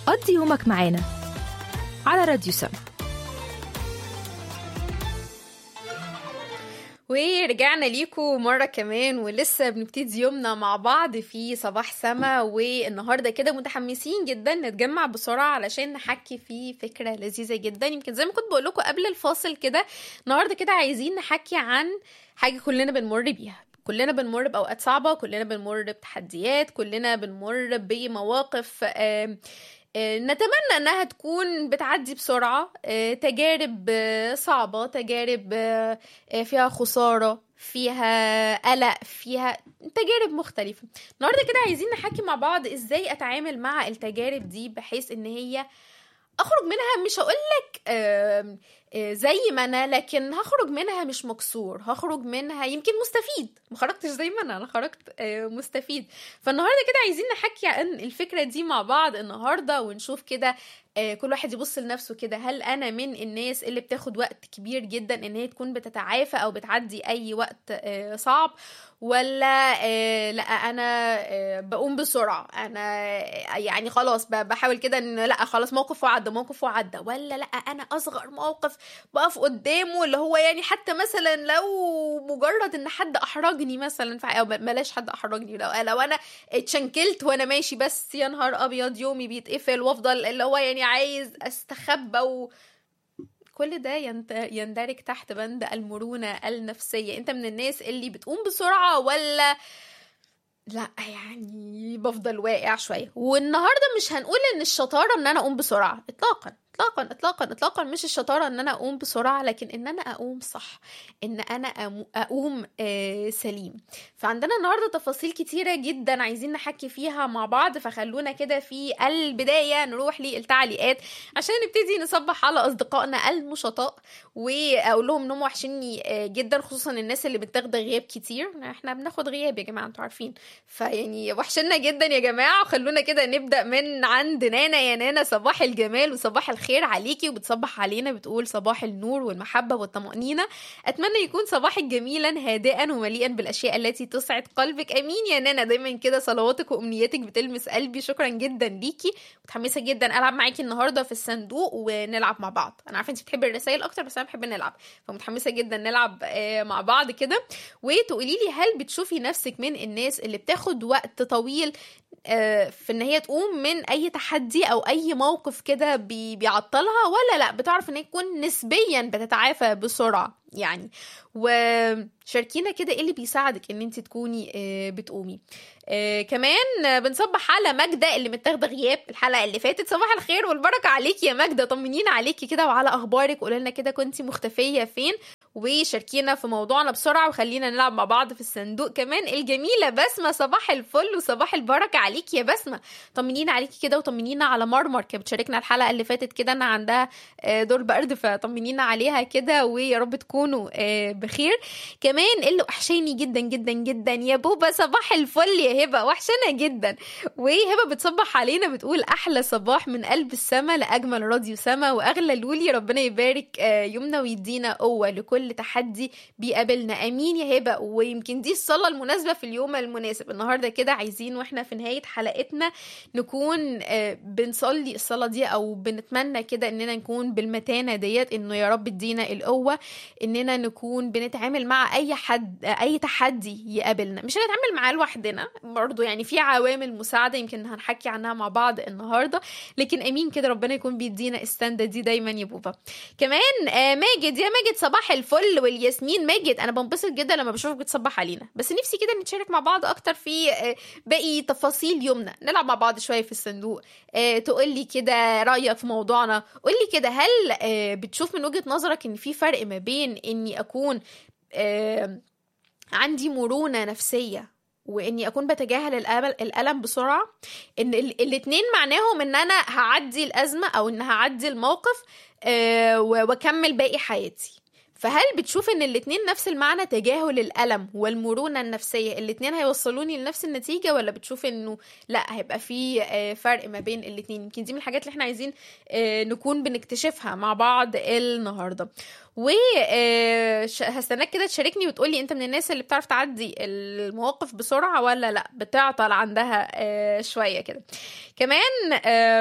قضي يومك معانا على راديو سم ورجعنا ليكم مرة كمان ولسه بنبتدي يومنا مع بعض في صباح سما والنهاردة كده متحمسين جدا نتجمع بسرعة علشان نحكي في فكرة لذيذة جدا يمكن زي ما كنت بقول لكم قبل الفاصل كده النهاردة كده عايزين نحكي عن حاجة كلنا بنمر بيها كلنا بنمر بأوقات صعبة كلنا بنمر بتحديات كلنا بنمر بمواقف آه نتمنى انها تكون بتعدي بسرعه تجارب صعبه تجارب فيها خساره فيها قلق فيها تجارب مختلفه النهارده كده عايزين نحكي مع بعض ازاي اتعامل مع التجارب دي بحيث ان هي اخرج منها مش هقولك زي ما انا لكن هخرج منها مش مكسور هخرج منها يمكن مستفيد ما خرجتش زي ما انا انا خرجت مستفيد فالنهارده كده عايزين نحكي عن الفكره دي مع بعض النهارده ونشوف كده كل واحد يبص لنفسه كده هل انا من الناس اللي بتاخد وقت كبير جدا ان هي تكون بتتعافى او بتعدي اي وقت صعب ولا لا انا بقوم بسرعه انا يعني خلاص بحاول كده ان لا خلاص موقف وعدى موقف وعدى ولا لا انا اصغر موقف بقف قدامه اللي هو يعني حتى مثلا لو مجرد ان حد احرجني مثلا او بلاش حد احرجني لو لو انا اتشنكلت وانا ماشي بس يا نهار ابيض يومي بيتقفل وافضل اللي هو يعني عايز استخبى و كل ده يندرج تحت بند المرونة النفسية انت من الناس اللي بتقوم بسرعة ولا لا يعني بفضل واقع شوية والنهاردة مش هنقول ان الشطارة ان انا اقوم بسرعة اطلاقا اطلاقا اطلاقا اطلاقا مش الشطاره ان انا اقوم بسرعه لكن ان انا اقوم صح ان انا اقوم آه سليم فعندنا النهارده تفاصيل كتيره جدا عايزين نحكي فيها مع بعض فخلونا كده في البدايه نروح للتعليقات عشان نبتدي نصبح على اصدقائنا المشطاء واقول لهم انهم وحشني جدا خصوصا الناس اللي بتاخد غياب كتير احنا بناخد غياب يا جماعه انتوا عارفين فيعني وحشنا جدا يا جماعه وخلونا كده نبدا من عند نانا يا نانا صباح الجمال وصباح الخير الخير عليكي وبتصبح علينا بتقول صباح النور والمحبة والطمأنينة أتمنى يكون صباحك جميلا هادئا ومليئا بالأشياء التي تسعد قلبك أمين يا نانا دايما كده صلواتك وأمنياتك بتلمس قلبي شكرا جدا ليكي متحمسة جدا ألعب معاكي النهاردة في الصندوق ونلعب مع بعض أنا عارفة أنت بتحبي الرسائل أكتر بس أنا بحب نلعب فمتحمسة جدا نلعب مع بعض كده وتقولي لي هل بتشوفي نفسك من الناس اللي بتاخد وقت طويل في ان هي تقوم من اي تحدي او اي موقف كده بيعطلها ولا لا بتعرف ان هي تكون نسبيا بتتعافى بسرعه يعني وشاركينا كده ايه اللي بيساعدك ان انت تكوني بتقومي كمان بنصبح على ماجدة اللي متاخده غياب الحلقه اللي فاتت صباح الخير والبركه عليكي يا ماجدة طمنينا عليكي كده وعلى اخبارك قولي لنا كده كنتي مختفيه فين وشاركينا في موضوعنا بسرعه وخلينا نلعب مع بعض في الصندوق كمان الجميله بسمه صباح الفل وصباح البركه عليكي يا بسمه طمنينا عليكي كده وطمنينا على مرمر كانت بتشاركنا الحلقه اللي فاتت كده انا عندها دور برد فطمنينا عليها كده ويا رب تكونوا بخير كمان اللي وحشاني جدا جدا جدا يا بوبا صباح الفل يا هبه وحشانا جدا وهبه بتصبح علينا بتقول احلى صباح من قلب السما لاجمل راديو سما واغلى لولي ربنا يبارك يومنا ويدينا قوه لكل كل تحدي بيقابلنا امين يا هبه ويمكن دي الصلاه المناسبه في اليوم المناسب النهارده كده عايزين واحنا في نهايه حلقتنا نكون بنصلي الصلاه دي او بنتمنى كده اننا نكون بالمتانه ديت انه يا رب ادينا القوه اننا نكون بنتعامل مع اي حد اي تحدي يقابلنا مش هنتعامل معاه لوحدنا برضو يعني في عوامل مساعده يمكن هنحكي عنها مع بعض النهارده لكن امين كده ربنا يكون بيدينا السنده دي دايما يا بوبا كمان ماجد يا ماجد صباح الفل الفل والياسمين ماجد انا بنبسط جدا لما بشوفك بتصبح علينا بس نفسي كده نتشارك مع بعض اكتر في باقي تفاصيل يومنا نلعب مع بعض شويه في الصندوق تقول لي كده رايك في موضوعنا قول لي كده هل بتشوف من وجهه نظرك ان في فرق ما بين اني اكون عندي مرونه نفسيه واني اكون بتجاهل الالم بسرعه ان الاتنين معناهم ان انا هعدي الازمه او ان هعدي الموقف واكمل باقي حياتي فهل بتشوف ان الاتنين نفس المعنى تجاهل الألم والمرونة النفسية الاتنين هيوصلوني لنفس النتيجة ولا بتشوف انه لا هيبقى في آه، فرق ما بين الاتنين يمكن دي من الحاجات اللي احنا عايزين آه، نكون بنكتشفها مع بعض النهاردة وهستناك كده تشاركني وتقولي انت من الناس اللي بتعرف تعدي المواقف بسرعة ولا لا بتعطل عندها آه، شوية كده كمان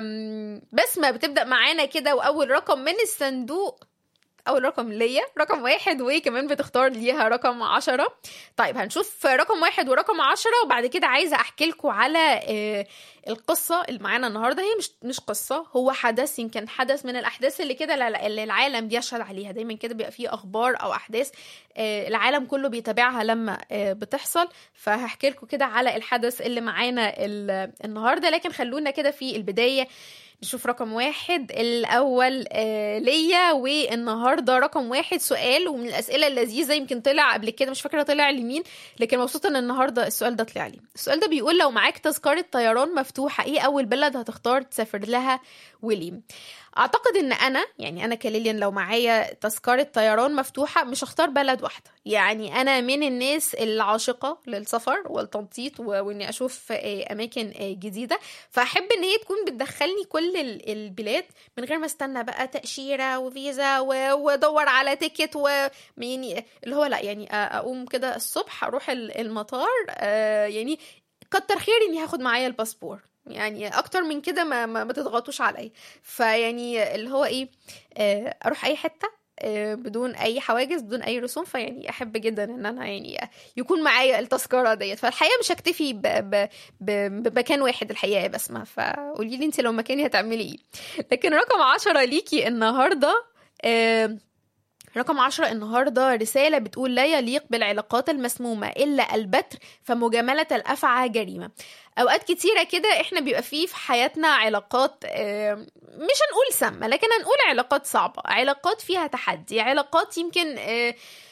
آم، بسمة بتبدأ معانا كده وأول رقم من الصندوق أول رقم ليا رقم واحد وكمان بتختار ليها رقم عشرة طيب هنشوف رقم واحد ورقم عشرة وبعد كده عايزة أحكي لكم على آه، القصة اللي معانا النهاردة هي مش مش قصة هو حدث يمكن حدث من الأحداث اللي كده لا- اللي العالم بيشهد عليها دايما كده بيبقى فيه أخبار أو أحداث آه، العالم كله بيتابعها لما آه، بتحصل فهحكي لكم كده على الحدث اللي معانا ال- النهاردة لكن خلونا كده في البداية نشوف رقم واحد الأول آه ليا والنهاردة رقم واحد سؤال ومن الأسئلة اللذيذة يمكن طلع قبل كده مش فاكرة طلع لمين لكن مبسوطة إن النهاردة السؤال ده طلع لي السؤال ده بيقول لو معاك تذكرة طيران مفتوحة إيه أول بلد هتختار تسافر لها وليه اعتقد ان انا يعني انا كليليان لو معايا تذكره طيران مفتوحه مش هختار بلد واحده يعني انا من الناس العاشقه للسفر والتنطيط و- واني اشوف آه، اماكن آه، جديده فاحب ان هي تكون بتدخلني كل ال- البلاد من غير ما استنى بقى تاشيره وفيزا و- وادور على تيكت و يعني اللي هو لا يعني آه، اقوم كده الصبح اروح ال- المطار آه، يعني كتر خيري اني هاخد معايا الباسبور يعني اكتر من كده ما ما, ما تضغطوش عليا فيعني اللي هو ايه آه، اروح اي حته آه، بدون اي حواجز بدون اي رسوم فيعني احب جدا ان انا يعني يكون معايا التذكره ديت فالحقيقه مش هكتفي ب- ب- ب- بمكان واحد الحقيقه يا بسمه فقولي لي انت لو مكاني هتعملي ايه لكن رقم عشرة ليكي النهارده آه، رقم عشرة النهاردة رسالة بتقول لا يليق بالعلاقات المسمومة إلا البتر فمجاملة الأفعى جريمة أوقات كتيرة كده إحنا بيبقى فيه في حياتنا علاقات آه، مش هنقول سامة لكن هنقول علاقات صعبة علاقات فيها تحدي علاقات يمكن آه،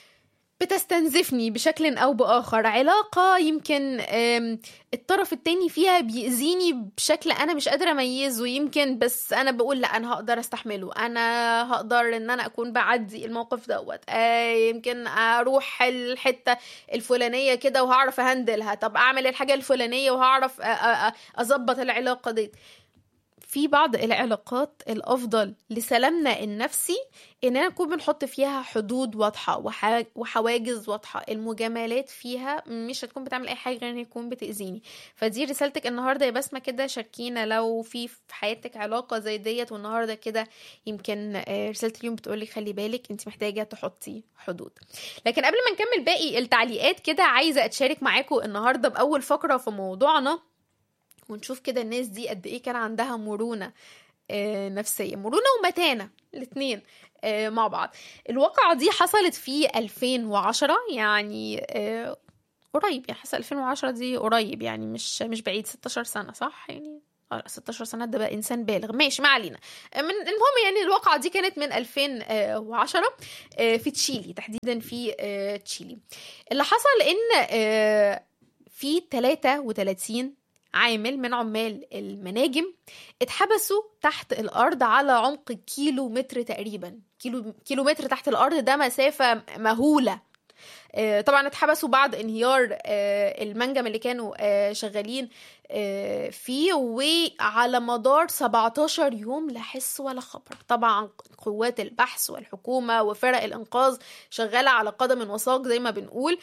بتستنزفني بشكل او باخر علاقه يمكن آم، الطرف التاني فيها بيأذيني بشكل انا مش قادره اميزه يمكن بس انا بقول لا انا هقدر استحمله انا هقدر ان انا اكون بعدي الموقف دوت آه، يمكن اروح الحته الفلانيه كده وهعرف اهندلها طب اعمل الحاجه الفلانيه وهعرف أ- أ- أ- اظبط العلاقه دي في بعض العلاقات الافضل لسلامنا النفسي اننا نكون بنحط فيها حدود واضحه وح- وحواجز واضحه المجاملات فيها مش هتكون بتعمل اي حاجه غير ان يكون بتاذيني فدي رسالتك النهارده يا بسمه كده شاركينا لو في في حياتك علاقه زي ديت والنهارده كده يمكن آه، رساله اليوم بتقولي خلي بالك انت محتاجه تحطي حدود لكن قبل ما نكمل باقي التعليقات كده عايزه اتشارك معاكم النهارده باول فقره في موضوعنا ونشوف كده الناس دي قد ايه كان عندها مرونه آه، نفسيه مرونه ومتانه الاثنين مع بعض الواقعة دي حصلت في 2010 يعني آه، قريب يعني حصل 2010 دي قريب يعني مش مش بعيد 16 سنة صح يعني اه لا 16 سنة ده بقى إنسان بالغ ماشي ما علينا من المهم يعني الواقعة دي كانت من 2010 آه، في تشيلي تحديدا في آه، تشيلي اللي حصل إن آه، في 33 عامل من عمال المناجم اتحبسوا تحت الارض على عمق كيلو متر تقريبا كيلو كيلو متر تحت الارض ده مسافه مهوله آه، طبعا اتحبسوا بعد انهيار آه، المنجم اللي كانوا آه، شغالين آه، فيه وعلى مدار 17 يوم لا حس ولا خبر طبعا قوات البحث والحكومة وفرق الإنقاذ شغالة على قدم وساق زي ما بنقول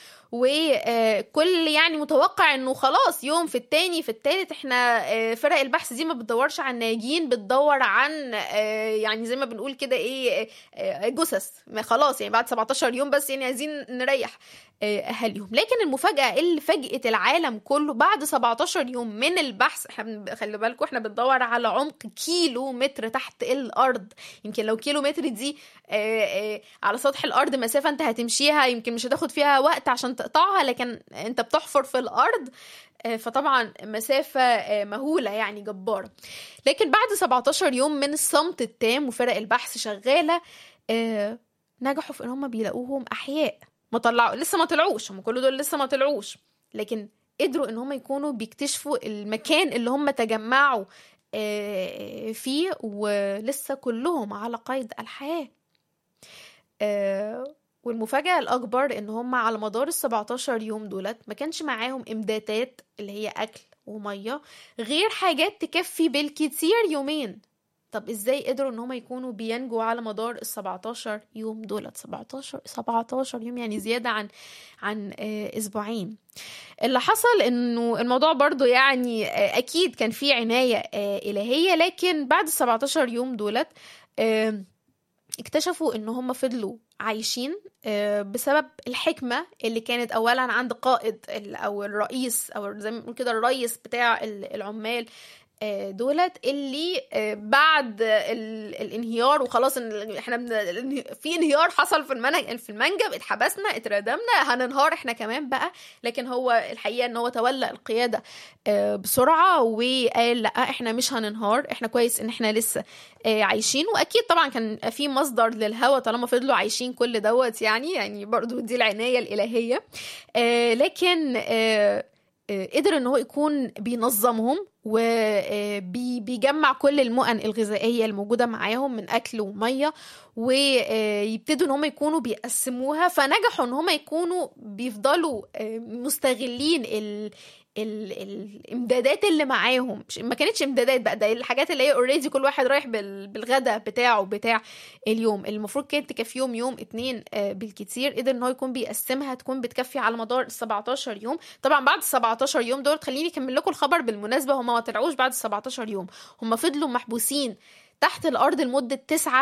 وكل يعني متوقع انه خلاص يوم في التاني في التالت احنا آه، فرق البحث دي ما بتدورش عن ناجين بتدور عن آه، يعني زي ما بنقول كده ايه آه، جثث ما خلاص يعني بعد 17 يوم بس يعني عايزين نريح آه، اهاليهم لكن المفاجاه اللي فاجئت العالم كله بعد 17 يوم من البحث احنا بن- خلي بالكم احنا بندور على عمق كيلو متر تحت الارض يمكن لو كيلو متر دي آه، آه، على سطح الارض مسافه انت هتمشيها يمكن مش هتاخد فيها وقت عشان تقطعها لكن انت بتحفر في الارض آه، فطبعا مسافة آه، مهولة يعني جبارة لكن بعد 17 يوم من الصمت التام وفرق البحث شغالة آه، نجحوا في ان هم بيلاقوهم احياء ما طلعوا لسه ما طلعوش هم كل دول لسه ما طلعوش لكن قدروا ان هم يكونوا بيكتشفوا المكان اللي هم تجمعوا آه، فيه ولسه كلهم على قيد الحياة آه، والمفاجأة الأكبر إن هم على مدار ال 17 يوم دولت ما كانش معاهم إمدادات اللي هي أكل ومية غير حاجات تكفي بالكتير يومين طب ازاي قدروا ان هم يكونوا بينجوا على مدار ال 17 يوم دولت 17 17 يوم يعني زياده عن عن آه، اسبوعين اللي حصل انه الموضوع برضو يعني آه، اكيد كان فيه عنايه آه، الهيه لكن بعد ال 17 يوم دولت آه، اكتشفوا ان هم فضلوا عايشين آه، بسبب الحكمة اللي كانت أولا عند قائد ال- أو الرئيس أو زي ما بنقول كده الرئيس بتاع ال- العمال آه، دولت اللي آه، بعد ال- الانهيار وخلاص إن احنا بن- الانه- في انهيار حصل في المنج في المنجم اتحبسنا اتردمنا هننهار احنا كمان بقى لكن هو الحقيقه ان هو تولى القياده آه، بسرعه وقال لا احنا مش هننهار احنا كويس ان احنا لسه آه، عايشين واكيد طبعا كان في مصدر للهوى طالما فضلوا عايشين كل دوت يعني يعني برضو دي العنايه الالهيه آه، لكن آه، آه، قدر ان هو يكون بينظمهم وبيجمع كل المؤن الغذائيه الموجوده معاهم من اكل وميه ويبتدوا ان هم يكونوا بيقسموها فنجحوا ان هم يكونوا بيفضلوا آه، مستغلين ال ال الامدادات اللي معاهم مش- ما كانتش امدادات بقى ده الحاجات اللي هي اوريدي كل واحد رايح بال- بالغدا بتاعه بتاع اليوم المفروض كانت تكفيهم يوم اتنين آه، بالكتير قدر ان هو يكون بيقسمها تكون بتكفي على مدار ال 17 يوم طبعا بعد ال 17 يوم دول خليني اكمل لكم الخبر بالمناسبه هم ما طلعوش بعد ال 17 يوم هم فضلوا محبوسين تحت الارض لمده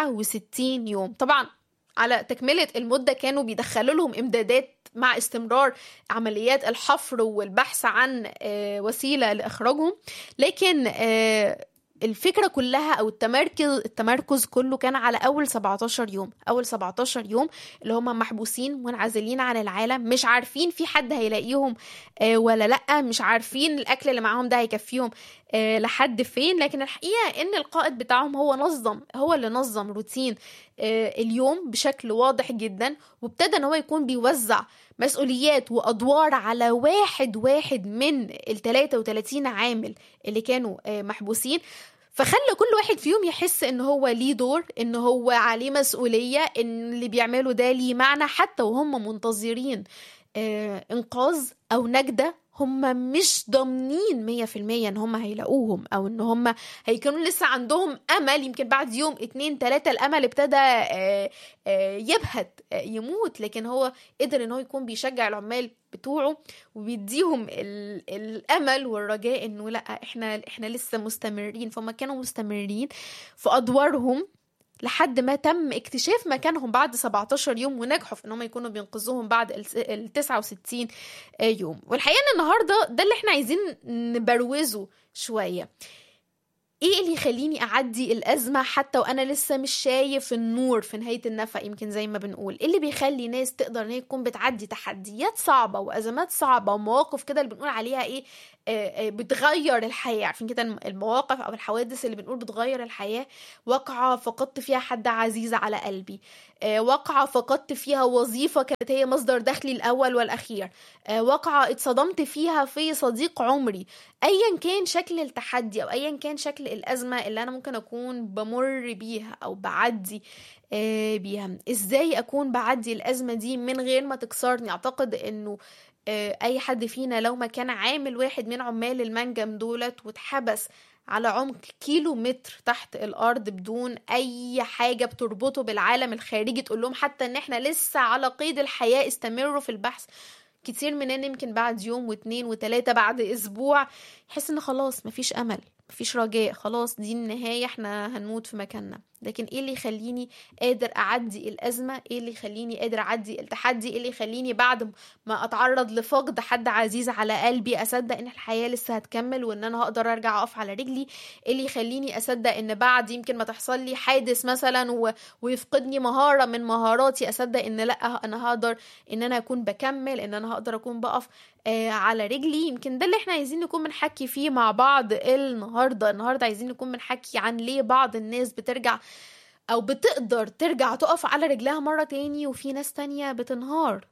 69 يوم طبعا على تكمله المده كانوا بيدخلوا لهم امدادات مع استمرار عمليات الحفر والبحث عن آه، وسيله لاخراجهم لكن آه، الفكره كلها او التمركز التمركز كله كان على اول 17 يوم اول 17 يوم اللي هم محبوسين منعزلين عن العالم مش عارفين في حد هيلاقيهم آه، ولا لا مش عارفين الاكل اللي معاهم ده هيكفيهم آه، لحد فين لكن الحقيقه ان القائد بتاعهم هو نظم هو اللي نظم روتين آه، اليوم بشكل واضح جدا وابتدى ان هو يكون بيوزع مسؤوليات وادوار على واحد واحد من ال 33 عامل اللي كانوا آه، محبوسين فخلى كل واحد فيهم يحس ان هو ليه دور ان هو عليه مسؤولية ان اللي بيعمله ده ليه معنى حتى وهم منتظرين آه، انقاذ او نجدة هم مش ضامنين مية في المية ان هم هيلاقوهم او ان هم هيكونوا لسه عندهم امل يمكن بعد يوم اتنين تلاتة الامل ابتدى آه، آه، يبهت آه، يموت لكن هو قدر ان هو يكون بيشجع العمال بتوعه وبيديهم ال- الامل والرجاء انه لا احنا احنا لسه مستمرين فهم كانوا مستمرين في ادوارهم لحد ما تم اكتشاف مكانهم بعد 17 يوم ونجحوا في ان هم يكونوا بينقذوهم بعد ال ال 69 يوم والحقيقه ان النهارده ده اللي احنا عايزين نبروزه شويه ايه اللي يخليني اعدي الازمه حتى وانا لسه مش شايف النور في نهايه النفق يمكن زي ما بنقول ايه اللي بيخلي ناس تقدر ان هي تكون بتعدي تحديات صعبه وازمات صعبه ومواقف كده اللي بنقول عليها ايه آه، آه، بتغير الحياه عارفين كده الم- المواقف او الحوادث اللي بنقول بتغير الحياه واقعه فقدت فيها حد عزيز على قلبي آه، واقعه فقدت فيها وظيفه كانت هي مصدر دخلي الاول والاخير آه، واقعه اتصدمت فيها في صديق عمري ايا كان شكل التحدي او ايا كان شكل الازمه اللي انا ممكن اكون بمر بيها او بعدي آه، بيها ازاي اكون بعدي الازمه دي من غير ما تكسرني اعتقد انه آه، اي حد فينا لو ما كان عامل واحد من عمال المنجم دولت واتحبس على عمق كيلو متر تحت الارض بدون اي حاجه بتربطه بالعالم الخارجي تقول لهم حتى ان احنا لسه على قيد الحياه استمروا في البحث كتير مننا يمكن بعد يوم واتنين وتلاتة بعد اسبوع يحس ان خلاص مفيش امل مفيش رجاء خلاص دي النهاية احنا هنموت في مكاننا لكن ايه اللي يخليني قادر اعدي الازمة ايه اللي يخليني قادر اعدي التحدي ايه اللي يخليني بعد ما اتعرض لفقد حد عزيز على قلبي اصدق ان الحياة لسه هتكمل وان انا هقدر ارجع اقف على رجلي ايه اللي يخليني اصدق ان بعد يمكن ما تحصل لي حادث مثلا و... ويفقدني مهارة من مهاراتي اصدق ان لا انا هقدر ان انا اكون بكمل ان انا هقدر اكون بقف آه على رجلي يمكن ده اللي احنا عايزين نكون بنحكي فيه مع بعض النهارده النهارده عايزين نكون بنحكي عن ليه بعض الناس بترجع او بتقدر ترجع تقف على رجلها مرة تاني وفي ناس تانية بتنهار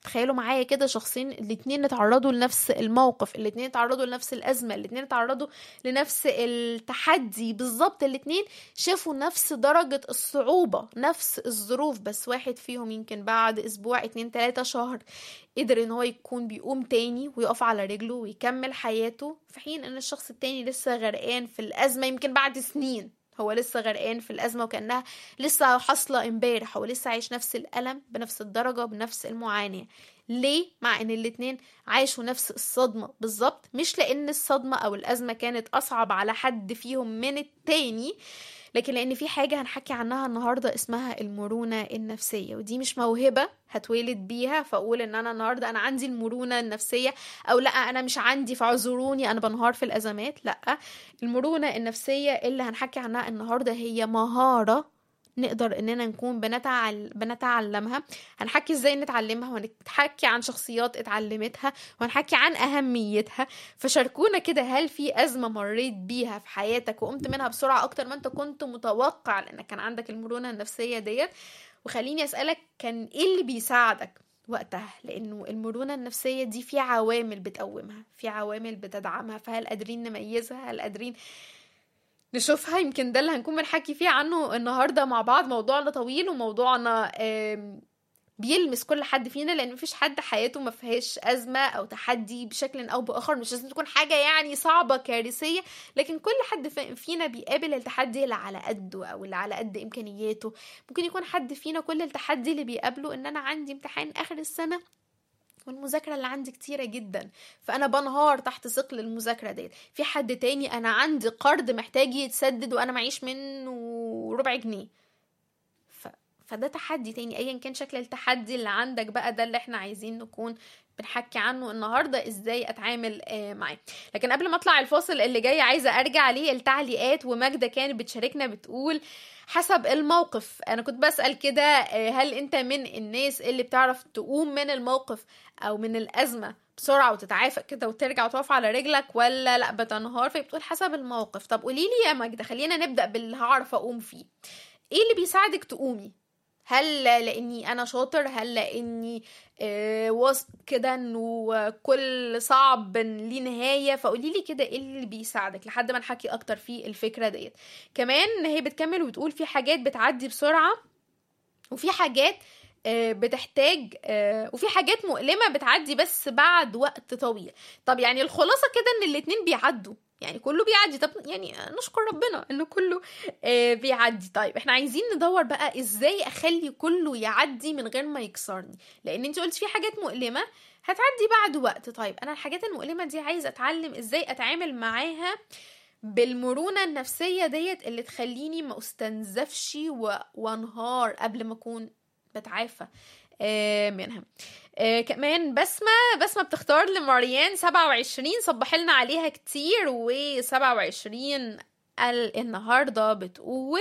تخيلوا معايا كده شخصين الاتنين اتعرضوا لنفس الموقف الاتنين اتعرضوا لنفس الأزمة الاتنين اتعرضوا لنفس التحدي بالظبط الاتنين شافوا نفس درجة الصعوبة نفس الظروف بس واحد فيهم يمكن بعد أسبوع اتنين تلاتة شهر قدر ان هو يكون بيقوم تاني ويقف على رجله ويكمل حياته في حين ان الشخص التاني لسه غرقان في الأزمة يمكن بعد سنين هو لسه غرقان في الأزمة وكأنها لسه حاصلة امبارح هو لسه عايش نفس الألم بنفس الدرجة بنفس المعاناة ليه؟ مع ان الاتنين عاشوا نفس الصدمة بالظبط مش لان الصدمة او الأزمة كانت أصعب على حد فيهم من التاني لكن لان في حاجة هنحكي عنها النهاردة اسمها المرونة النفسية ودي مش موهبة هتولد بيها فاقول ان انا النهاردة انا عندي المرونة النفسية او لا انا مش عندي فاعذروني انا بنهار في الازمات لا المرونة النفسية اللي هنحكي عنها النهاردة هي مهارة نقدر اننا نكون بنتعل... بنتعلمها هنحكي ازاي نتعلمها وهنحكي عن شخصيات اتعلمتها وهنحكي عن اهميتها فشاركونا كده هل في ازمه مريت بيها في حياتك وقمت منها بسرعه اكتر ما انت كنت متوقع لانك كان عندك المرونه النفسيه ديت وخليني اسالك كان ايه اللي بيساعدك وقتها لانه المرونه النفسيه دي في عوامل بتقومها في عوامل بتدعمها فهل قادرين نميزها هل قادرين نشوفها يمكن ده اللي هنكون بنحكي فيه عنه النهارده مع بعض موضوعنا طويل وموضوعنا بيلمس كل حد فينا لان مفيش حد حياته ما فيهاش ازمه او تحدي بشكل او باخر مش لازم تكون حاجه يعني صعبه كارثيه لكن كل حد فينا بيقابل التحدي اللي على قده او اللي على قد امكانياته ممكن يكون حد فينا كل التحدي اللي بيقابله ان انا عندي امتحان اخر السنه والمذاكرة اللي عندي كتيرة جدا فأنا بنهار تحت ثقل المذاكرة ديت في حد تاني أنا عندي قرض محتاج يتسدد وأنا معيش منه ربع جنيه ف... فده تحدي تاني أيا كان شكل التحدي اللي عندك بقى ده اللي احنا عايزين نكون بنحكي عنه النهارده ازاي اتعامل آه معاه لكن قبل ما اطلع الفاصل اللي جاي عايزه ارجع ليه التعليقات وماجده كانت بتشاركنا بتقول حسب الموقف انا كنت بسال كده هل انت من الناس اللي بتعرف تقوم من الموقف او من الازمه بسرعه وتتعافى كده وترجع وتقف على رجلك ولا لا بتنهار فبتقول حسب الموقف طب قولي لي يا ماجده خلينا نبدا باللي هعرف اقوم فيه ايه اللي بيساعدك تقومي هل لاني انا شاطر هل لاني آه واثق كده انه كل صعب ليه نهايه فقولي لي كده ايه اللي بيساعدك لحد ما نحكي اكتر في الفكره ديت كمان هي بتكمل وتقول في حاجات بتعدي بسرعه وفي حاجات آه بتحتاج آه وفي حاجات مؤلمه بتعدي بس بعد وقت طويل طب يعني الخلاصه كده ان الاتنين بيعدوا يعني كله بيعدي طب يعني نشكر ربنا انه كله آه بيعدي طيب احنا عايزين ندور بقى ازاي اخلي كله يعدي من غير ما يكسرني لان انت قلت في حاجات مؤلمه هتعدي بعد وقت طيب انا الحاجات المؤلمه دي عايزه اتعلم ازاي اتعامل معاها بالمرونه النفسيه ديت اللي تخليني ما استنزفش وانهار قبل ما اكون بتعافى آه منها آه كمان بسمة بسمة بتختار لماريان سبعة وعشرين صبح لنا عليها كتير وسبعة وعشرين النهاردة بتقول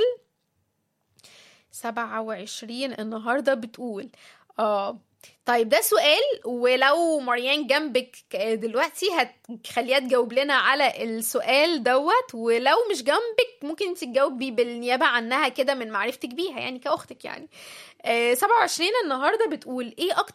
سبعة وعشرين النهاردة بتقول اه طيب ده سؤال ولو مريان جنبك دلوقتي هتخليها تجاوب لنا على السؤال دوت ولو مش جنبك ممكن انت تجاوبي بالنيابه عنها كده من معرفتك بيها يعني كاختك يعني آه 27 النهارده بتقول ايه اكتر